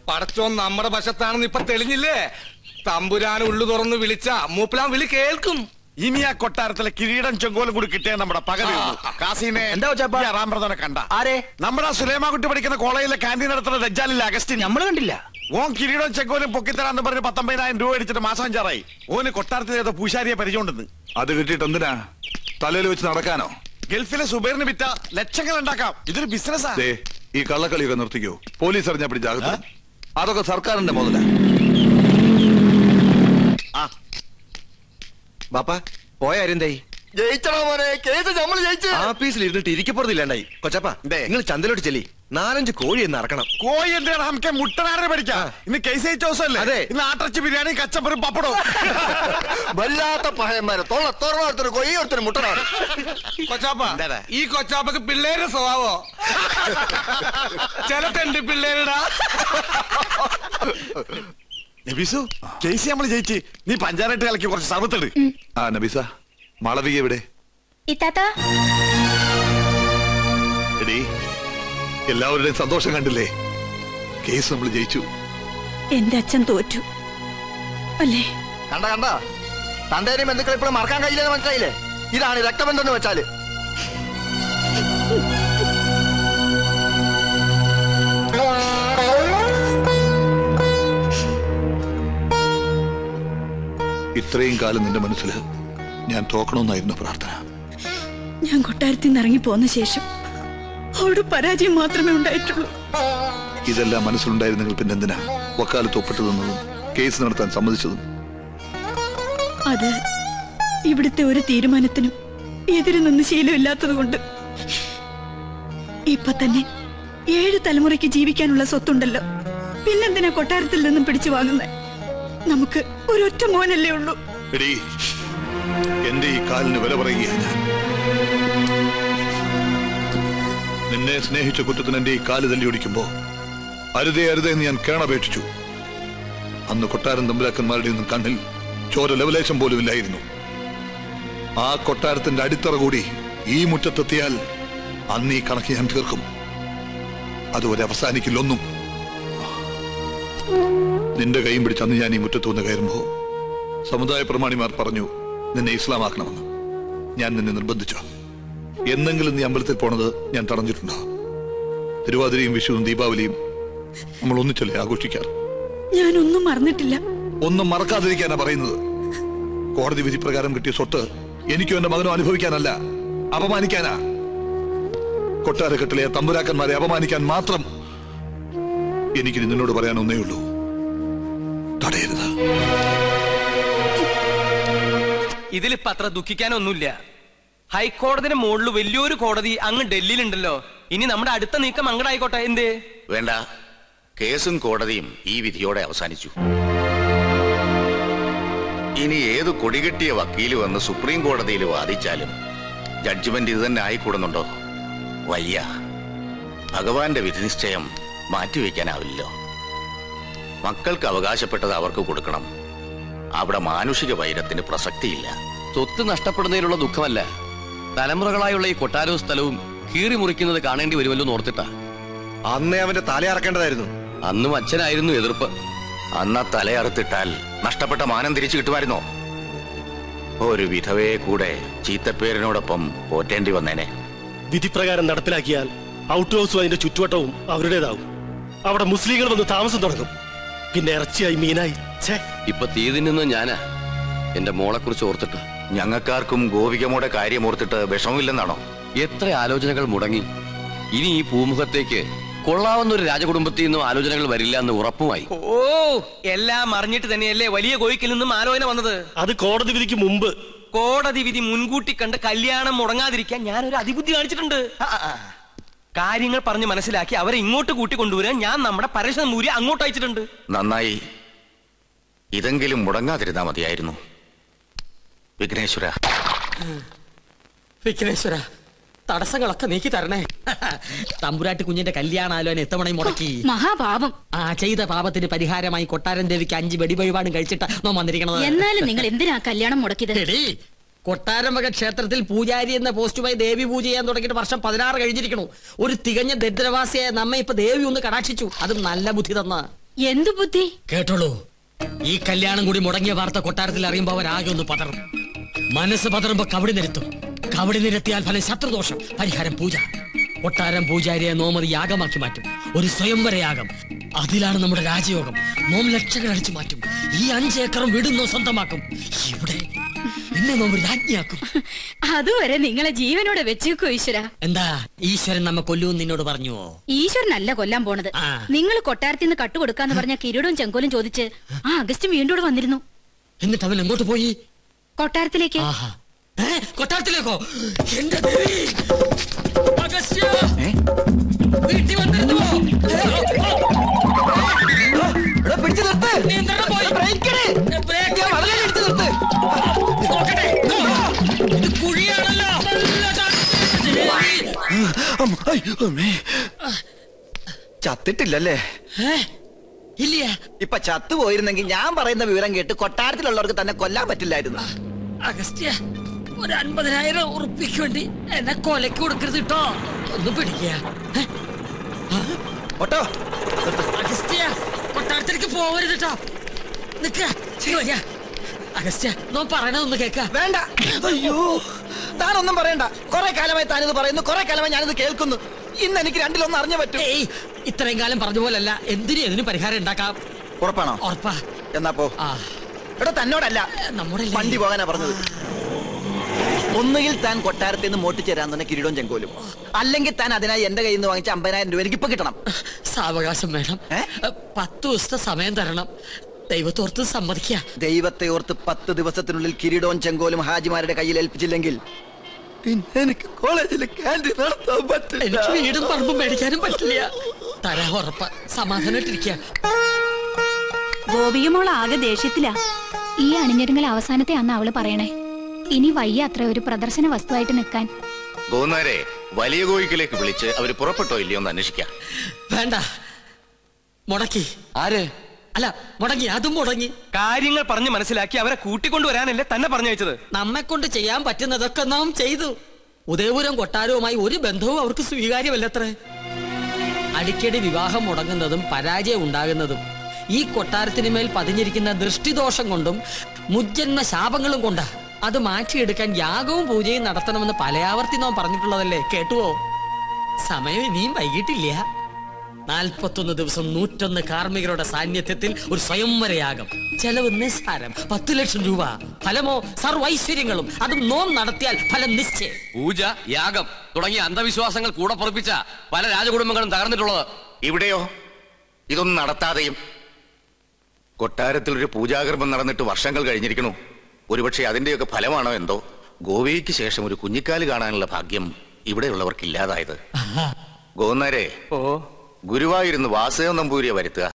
പടച്ചോൻ നമ്മുടെ വശത്താണെന്ന് ഇപ്പൊ തെളിഞ്ഞില്ലേ തമ്പുരാൻ ഉള്ളു തുറന്ന് വിളിച്ച മൂപ്പിലാൻ വിളി കേൾക്കും ഇനി ആ കൊട്ടാരത്തിലെ കിരീടം ചെങ്കോലും കൂടി കിട്ടിയ നമ്മുടെ പകൽ കാസീനെ എന്താ കൊച്ചാപ്പ? റാംപ്രദനെ കണ്ട ആരെ നമ്മുടെ ആ സുലൈമാകുട്ടി പഠിക്കുന്ന കോളേജിലെ ക്യാൻറ്റീൻ നടത്തുന്ന ദജ്ജാലില്ല അഗസ്റ്റിൻ നമ്മള് കണ്ടില്ല ഓൻ കിരീടം ചെങ്കോലും പൊക്കിത്തരാന്ന് പറഞ്ഞ് പത്തൊമ്പതിനായിരം രൂപ അടിച്ചിട്ട് മാസം അഞ്ചാറായി ഓന് കൊട്ടാരത്തിൽ ഏതോ പൂശാരിയെ പരിചയമുണ്ടെന്ന് അത് കിട്ടിയിട്ട് എന്തിനാ തലയിൽ വെച്ച് നടക്കാനോ ഗൾഫിലെ സുബൈറിന് വിറ്റ ലക്ഷങ്ങൾ ഉണ്ടാക്കാം ഇതൊരു ബിസിനസ്സാ ദേ ഈ കള്ളക്കളിയൊക്കെ നിർത്തിക്കോ പോലീസ് അറിഞ്ഞാ പിടിച്ച് അകത്ത് അതൊക്കെ സർക്കാരിന്റെ മുതല ആ ബാപ്പ പോയ അരുന്തായി ജയിച്ചടാ മോനെ കേസ് നമ്മൾ ജയിച്ചു ആഫീസിൽ ഇരുന്നിട്ട് ഇരിക്കപ്പുറത്തില്ലാണ്ടായി കൊച്ചപ്പ ദേ. നിങ്ങൾ ചന്തലോട്ട് ചെല്ലി നാലഞ്ച് കോഴി എന്ന് ഇറക്കണം കോഴി എന്തിനാണ് നമുക്ക് മുട്ടനാരെ പഠിക്കാം ഇന്ന് കേസ് അയച്ച ദിവസമല്ലേ അതെ. ഇന്ന് ആട്ടർച്ചി ബിരിയാണി കച്ചപ്പറും പപ്പടവും വല്ലാത്ത പഴയന്മാരെ തൊള്ള തുറന്ന ഒരുത്തര് കൊയ്യ ഒരുത്തര് മുട്ടനാണ് കൊച്ചാപ്പ എന്താടാ? ഈ കൊച്ചാപ്പക്ക് പിള്ളേരുടെ സ്വഭാവോ ചില തെണ്ടി പിള്ളേരുടാ നബീസു കേസ് നമ്മൾ ജയിച്ച് നീ പഞ്ചായത്ത് കളിക്ക് കുറച്ച് സർവത്തെട് ആ നബീസ മാളവിക എവിടെ ഇത്താത്ത എടീ എല്ലാവരുടെയും സന്തോഷം കണ്ടില്ലേ കേസ് നമ്മൾ ജയിച്ചു എന്റെ അച്ഛൻ തോറ്റു അല്ലേ കണ്ട കണ്ട തന്തേനെയും ബന്ധുക്കളെ ഇപ്പോഴും മറക്കാൻ കഴിയില്ലെന്ന് മനസ്സിലായില്ലേ ഇതാണ് രക്തബന്ധം എന്ന് വെച്ചാല് ഇത്രയും കാലം നിന്റെ മനസ്സിൽ ഞാൻ തോക്കണമെന്നായിരുന്നു പ്രാർത്ഥന ഞാൻ കൊട്ടാരത്തിൽ നിന്ന് ഇറങ്ങി പോന്ന ശേഷം അവിടെ പരാജയം മാത്രമേ ഉണ്ടായിട്ടുള്ളൂ ഇതെല്ലാം മനസ്സിലുണ്ടായിരുന്നെങ്കിൽ പിന്നെ എന്തിനാ വക്കാലത്ത് ഒപ്പിട്ട് തന്നതും കേസ് നടത്താൻ സമ്മതിച്ചതും അത് ഇവിടുത്തെ ഒരു തീരുമാനത്തിനും എതിര് നിന്ന് ശീലമില്ലാത്തത് കൊണ്ട് ഇപ്പൊ തന്നെ ഏഴ് തലമുറയ്ക്ക് ജീവിക്കാനുള്ള സ്വത്തുണ്ടല്ലോ പിന്നെന്തിനാ കൊട്ടാരത്തിൽ നിന്നും പിടിച്ചു വാങ്ങുന്നത് നമുക്ക് ഒരൊറ്റ മോനല്ലേ ഉള്ളൂ എടീ എന്റെ ഈ കാലിന് വില പറയുകയാണ് ഞാൻ നിന്നെ സ്നേഹിച്ച കുറ്റത്തിന് എന്റെ ഈ കാല് തല്ലി ഒടിക്കുമ്പോ അരുതേ അരുതേ എന്ന് ഞാൻ കേണപേക്ഷിച്ചു അന്ന് കൊട്ടാരം തമ്പുരാക്കന്മാരുടെ ഒന്നും കണ്ണിൽ ചോര ലവലേശം പോലും ഇല്ലായിരുന്നു ആ കൊട്ടാരത്തിന്റെ അടിത്തറ കൂടി ഈ മുറ്റത്തെത്തിയാൽ അന്ന് ഈ കണക്ക് ഞാൻ തീർക്കും അതുവരെ അവസാനിക്കില്ലൊന്നും നിന്റെ കൈയും പിടിച്ച് അന്ന് ഞാൻ ഈ മുറ്റത്ത് വന്ന് കയറുമ്പോ സമുദായ പ്രമാണിമാർ പറഞ്ഞു നിന്നെ ഇസ്ലാമാക്കണമെന്ന് ഞാൻ നിന്നെ നിർബന്ധിച്ചു എന്നെങ്കിലും നീ അമ്പലത്തിൽ പോണത് ഞാൻ തടഞ്ഞിട്ടുണ്ടോ തിരുവാതിരയും വിഷുവും ദീപാവലിയും നമ്മൾ ഒന്നിച്ചല്ലേ ആഘോഷിക്കാറ് ഞാനൊന്നും മറന്നിട്ടില്ല ഒന്നും മറക്കാതിരിക്കാനാ പറയുന്നത് കോടതി വിധി പ്രകാരം കിട്ടിയ സ്വത്ത് എനിക്കും എന്റെ മകനും അനുഭവിക്കാനല്ല അപമാനിക്കാനാ കൊട്ടാരക്കെട്ടിലെ തമ്പുരാക്കന്മാരെ അപമാനിക്കാൻ മാത്രം എനിക്ക് നിന്നോട് പറയാൻ ഒന്നേ ഉള്ളൂ തടയരുത് ഇതിലിപ്പോ അത്ര ദുഃഖിക്കാനൊന്നുമില്ല ഹൈക്കോടതിന് മുകളിൽ വലിയൊരു കോടതി അങ്ങ് ഡൽഹിയിലുണ്ടല്ലോ ഇനി നമ്മുടെ അടുത്ത നീക്കം അങ്ങടായിക്കോട്ടെ എന്തേ വേണ്ട കേസും കോടതിയും ഈ വിധിയോടെ അവസാനിച്ചു ഇനി ഏത് കൊടികെട്ടിയ വക്കീല് വന്ന് സുപ്രീം കോടതിയിൽ വാദിച്ചാലും ജഡ്ജ്മെന്റ് ഇത് തന്നെ ആയിക്കൂടുന്നുണ്ടോ വയ്യ ഭഗവാന്റെ വിധിനിശ്ചയം മാറ്റിവെക്കാനാവില്ലല്ലോ മക്കൾക്ക് അവകാശപ്പെട്ടത് അവർക്ക് കൊടുക്കണം അവിടെ മാനുഷിക വൈരത്തിന് പ്രസക്തിയില്ല സ്വത്ത് നഷ്ടപ്പെടുന്നതിലുള്ള ദുഃഖമല്ല തലമുറകളായുള്ള ഈ കൊട്ടാരവും സ്ഥലവും കീറി മുറിക്കുന്നത് കാണേണ്ടി വരുമല്ലോ എന്ന് ഓർത്തിട്ടാ അന്നേ അവന്റെ തല ഇറക്കേണ്ടതായിരുന്നു അന്നും അച്ഛനായിരുന്നു എതിർപ്പ് അന്ന തലയറുത്തിട്ടാൽ നഷ്ടപ്പെട്ട മാനം തിരിച്ചു കിട്ടുമായിരുന്നോ ഒരു വിധവയെ കൂടെ ചീത്തപ്പേരിനോടൊപ്പം പോറ്റേണ്ടി വന്നേനെ വിധിപ്രകാരം നടപ്പിലാക്കിയാൽ ഔട്ട് ഹൗസും അതിന്റെ ചുറ്റുവട്ടവും അവരുടേതാവും അവിടെ മുസ്ലിങ്ങൾ വന്ന് താമസം തുടങ്ങും പിന്നെ ഇറച്ചിയായി മീനായി ഛേ ഇപ്പൊ തീ തിന്നുന്നത് ഞാനാ എന്റെ മോളെ കുറിച്ച് ഓർത്തിട്ട് ഞങ്ങൾക്കാർക്കും ഗോപികമ്മയുടെ കാര്യം ഓർത്തിട്ട് വിഷമമില്ലെന്നാണോ എത്ര ആലോചനകൾ മുടങ്ങി ഇനി ഈ പൂമുഖത്തേക്ക് കൊള്ളാവുന്ന ഒരു രാജകുടുംബത്തിൽ നിന്നും ആലോചനകൾ വരില്ല എന്ന് ഉറപ്പുമായി ഓ എല്ലാം അറിഞ്ഞിട്ട് തന്നെയല്ലേ വലിയ കോയിക്കിൽ നിന്നും ആലോചന വന്നത് അത് കോടതി വിധിക്ക് മുമ്പ് കോടതി വിധി മുൻകൂട്ടി കണ്ട് കല്യാണം മുടങ്ങാതിരിക്കാൻ ഞാനൊരു അതിബുദ്ധി കാണിച്ചിട്ടുണ്ട് കാര്യങ്ങൾ പറഞ്ഞ് മനസ്സിലാക്കി അവരെ ഇങ്ങോട്ട് കൂട്ടിക്കൊണ്ടുവരാൻ ഞാൻ നമ്മുടെ പരശുരം മൂരി അങ്ങോട്ട് അയച്ചിട്ടുണ്ട് നന്നായി ഇതെങ്കിലും മുടങ്ങാതിരുന്നാ മതിയായിരുന്നു വിഘ്നേശ്വര വിഘ്നേശ്വര തടസ്സങ്ങളൊക്കെ നീക്കി തരണേ തമ്പുരാട്ടി കുഞ്ഞിന്റെ കല്യാണാലോചന എത്തമണയും മുടക്കി മഹാപാപം ആ ചെയ്ത പാപത്തിന് പരിഹാരമായി കൊട്ടാരൻ ദേവിക്ക് അഞ്ച് വെടിവഴിപാടും കഴിച്ചിട്ട് നോ വന്നിരിക്കണത് എന്നാലും നിങ്ങൾ എന്തിനാ കല്യാണം മുടക്കിയത് എടീ, കൊട്ടാരം വക ക്ഷേത്രത്തിൽ പൂജാരി എന്ന പോസ്റ്റുമായി ദേവി പൂജ ചെയ്യാൻ തുടങ്ങിയിട്ട് വർഷം പതിനാറ് കഴിഞ്ഞിരിക്കണു ഒരു തികഞ്ഞ ദരിദ്രവാസിയായ നമ്മെ ഇപ്പൊ ദേവി ഒന്ന് കടാക്ഷിച്ചു അതും നല്ല ബുദ്ധി തന്ന എന്തു ബുദ്ധി കേട്ടോളൂ ഈ കല്യാണം കൂടി മുടങ്ങിയ വാർത്ത കൊട്ടാരത്തിൽ അറിയുമ്പോ അവരാകെ ഒന്ന് പതറും മനസ്സ് പതറുമ്പോ കവടി നിരത്തും കവടി നിരത്തിയാൽ ഫലം ശത്രുദോഷം പരിഹാരം പൂജ കൊട്ടാരം പൂജാരിയെ നോമത് യാഗമാക്കി മാറ്റും ഒരു സ്വയംവര യാഗം അതിലാണ് നമ്മുടെ രാജയോഗം നോം ലക്ഷങ്ങൾ അടിച്ചു മാറ്റും ഈ അഞ്ചേക്കറും വീടുന്നോ സ്വന്തമാക്കും ഇവിടെ എന്നെ നോം ഒരു രാജ്ഞിയാക്കും അതുവരെ നിങ്ങളെ ജീവനോടെ വെച്ചേക്കോ ഈശ്വര എന്താ ഈശ്വരൻ നമ്മ കൊല്ലൂന്ന് നിന്നോട് പറഞ്ഞുവോ ഈശ്വരനല്ല കൊല്ലാൻ പോണത് ആ. നിങ്ങൾ കൊട്ടാരത്തിൽ നിന്ന് കട്ടുകൊടുക്കാന്ന് പറഞ്ഞ കിരീടവും ചെങ്കോലും ചോദിച്ച് ആ അഗസ്റ്റ് വീണ്ടും ഇവിടെ വന്നിരുന്നു എന്നിട്ട് അവൻ എങ്ങോട്ട് പോയി കൊട്ടാരത്തിലേക്ക് ആഹാ ഏ, കൊട്ടാരത്തിലേക്കോ എന്റെ ദേവി! അഗസ്ത്യ! വീട്ടിൽ വന്നിരുന്നുവോ? പിടിച്ചു നിർത്ത് നിയന്ത്രണം പോയി. ബ്രേക്ക് ഇട്. ഏ, ബ്രേക്ക് ഞാൻ വളരെ ഇടിച്ചു നിർത്ത് നോക്കട്ടെ. ഇത് കുഴിയാണല്ലോ നല്ല ദേവി! ചത്തിട്ടില്ലല്ലേ ഏ, ഇല്ല ഇപ്പൊ ചത്തുപോയിരുന്നെങ്കിൽ ഞാൻ പറയുന്ന വിവരം കേട്ട് കൊട്ടാരത്തിലുള്ളവർക്ക് തന്നെ കൊല്ലാൻ പറ്റില്ലായിരുന്നു അഗസ്ത്യ ഒരു അൻപതിനായിരം ഉറുപ്പിക്ക് വേണ്ടി എന്നെ കൊലക്ക് കൊടുക്കരുത് കേട്ടോ ഒന്ന് പിടിക്കുക ഏ, ഓട്ടോ അഗസ്ത്യ കൊട്ടാരത്തിലേക്ക് പോകരുത് കേട്ടോ നിക്ക ഇങ്ങ് വരിക. അഗസ്ത്യ നോ പറയണതൊന്ന് കേക്ക വേണ്ട അയ്യോ താനൊന്നും പറയണ്ട കുറെ കാലമായി താനിത് പറയുന്നു കുറെ കാലമായി ഞാനിത് കേൾക്കുന്നു ഇന്ന് എനിക്ക് രണ്ടിലൊന്നും അറിഞ്ഞു പറ്റും ഏയ് ഇത്രയും കാലം പറഞ്ഞ പോലല്ല എന്തിനും ഇതിന് പരിഹാരം ഉണ്ടാക്കാം ഉറപ്പാണോ ഉറപ്പാ എന്നാ പോ ആ എടോ തന്നോടല്ല നമ്മുടെ വണ്ടി പോകാനാ പറഞ്ഞത് ഒന്നുകിൽ താൻ കൊട്ടാരത്തിൽ നിന്ന് മോട്ടിച്ചു തരാൻ തന്നെ കിരീടവും ചെങ്കോലും അല്ലെങ്കിൽ താൻ അതിനായി എന്റെ കയ്യിൽ നിന്ന് വാങ്ങിച്ച അമ്പതിനായിരം രൂപ എനിക്ക് ഇപ്പൊ കിട്ടണം സാവകാശം വേണം ഏ? പത്ത് ദിവസത്തെ സമയം തരണം ദൈവത്തോർത്ത് സമ്മതിക്ക ദൈവത്തെ ഓർത്ത് പത്ത് ദിവസത്തിനുള്ളിൽ കിരീടവും ചെങ്കോലും ഹാജിമാരുടെ കയ്യിൽ ഏൽപ്പിച്ചില്ലെങ്കിൽ പിന്നെ എനിക്ക് കോളേജിൽ ക്യാൻറ്റീൻ നടത്താൻ പറ്റില്ല എനിക്ക് വീടും പറമ്പും മേടിക്കാനും പറ്റില്ല തരാ ഉറപ്പ സമാധാനായിട്ടിരിക്കുക ഗോപികമോൾ ആകെ ദേഷ്യത്തിലാ ഈ അണിഞ്ഞൊരുങ്ങൽ അവസാനത്തെ അന്ന് അവള് പറയണേ ഇനി വയ്യ അത്ര ഒരു പ്രദർശന വസ്തുവായിട്ട് നിൽക്കാൻ ഗോന്നാരെ വലിയ കോയിക്കിലേക്ക് വിളിച്ച് അവര് പുറപ്പെട്ടോ ഇല്ലയോ എന്ന് അന്വേഷിക്കാം വേണ്ട മുടക്കി ആര് അല്ല മുടങ്ങി അതും മുടങ്ങി കാര്യങ്ങൾ പറഞ്ഞ് മനസ്സിലാക്കി അവരെ കൂട്ടിക്കൊണ്ടുവരാനല്ലേ തന്നെ പറഞ്ഞയച്ചത് നമ്മെ കൊണ്ട് ചെയ്യാൻ പറ്റുന്നതൊക്കെ നാം ചെയ്തു ഉദയപുരം കൊട്ടാരവുമായി ഒരു ബന്ധവും അവർക്ക് സ്വീകാര്യമല്ലത്രേ അടിക്കടി വിവാഹം മുടങ്ങുന്നതും പരാജയം ഉണ്ടാകുന്നതും ഈ കൊട്ടാരത്തിന് മേൽ പതിഞ്ഞിരിക്കുന്ന ദൃഷ്ടിദോഷം കൊണ്ടും മുജ്ജന്മ ശാപങ്ങളും കൊണ്ടാ അത് മാറ്റിയെടുക്കാൻ യാഗവും പൂജയും നടത്തണമെന്ന് പലയാവർത്തി നാം പറഞ്ഞിട്ടുള്ളതല്ലേ കേട്ടുവോ സമയം ഇനിയും വൈകിട്ടില്ല നാൽപ്പത്തൊന്ന് ദിവസം നൂറ്റൊന്ന് കാർമ്മികരുടെ സാന്നിധ്യത്തിൽ ഒരു സ്വയംവരയാഗം ചെലവ് നിസ്സാരം പത്ത് ലക്ഷം രൂപ ഫലമോ സർവൈശ്വര്യങ്ങളും അതും നോം നടത്തിയാൽ ഫലം നിശ്ചയം പൂജ യാഗം തുടങ്ങിയ അന്ധവിശ്വാസങ്ങൾ കൂടെ പൊറപ്പിച്ച പല രാജകുടുംബങ്ങളും തകർന്നിട്ടുള്ളത് ഇവിടെയോ ഇതൊന്നും നടത്താതെയും കൊട്ടാരത്തിൽ ഒരു പൂജാകർമ്മം നടന്നിട്ട് വർഷങ്ങൾ കഴിഞ്ഞിരിക്കണു ഒരുപക്ഷെ അതിന്റെയൊക്കെ ഫലമാണോ എന്തോ ഗോവയ്ക്ക് ശേഷം ഒരു കുഞ്ഞിക്കാല് കാണാനുള്ള ഭാഗ്യം ഇവിടെയുള്ളവർക്ക് ഇല്ലാതായത് ഗോന്നാരെ ഓ ഗുരുവായൂരുന്ന് വാസുദേവ നമ്പൂരിയെ വരുത്തുക